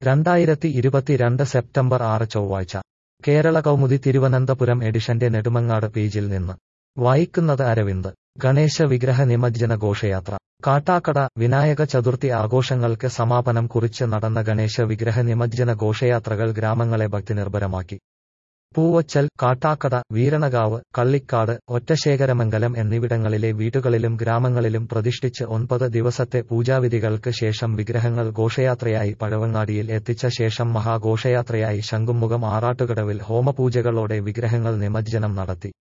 രണ്ടായിരത്തി ഇരുപത്തിരണ്ട് സെപ്റ്റംബർ ആറ് ചൊവ്വാഴ്ച കേരള കൗമുദി തിരുവനന്തപുരം എഡിഷന്റെ നെടുമങ്ങാട് പേജിൽ നിന്ന് വായിക്കുന്നത് അരവിന്ദ് ഗണേശ വിഗ്രഹ നിമജ്ജന ഘോഷയാത്ര കാട്ടാക്കട വിനായക ചതുർത്ഥി ആഘോഷങ്ങൾക്ക് സമാപനം കുറിച്ച് നടന്ന ഗണേശ വിഗ്രഹ നിമജ്ജന ഘോഷയാത്രകൾ ഗ്രാമങ്ങളെ ഭക്തിനിർഭരമാക്കി പൂവച്ചൽ കാട്ടാക്കട വീരണകാവ് കള്ളിക്കാട് ഒറ്റശേഖരമംഗലം എന്നിവിടങ്ങളിലെ വീടുകളിലും ഗ്രാമങ്ങളിലും പ്രതിഷ്ഠിച്ച് ഒൻപത് ദിവസത്തെ പൂജാവിധികൾക്ക് ശേഷം വിഗ്രഹങ്ങൾ ഘോഷയാത്രയായി പഴവങ്ങാടിയിൽ എത്തിച്ച ശേഷം മഹാഘോഷയാത്രയായി ശംഖുമുഖം ആറാട്ടുകടവിൽ ഹോമപൂജകളോടെ വിഗ്രഹങ്ങൾ നിമജ്ജനം നടത്തി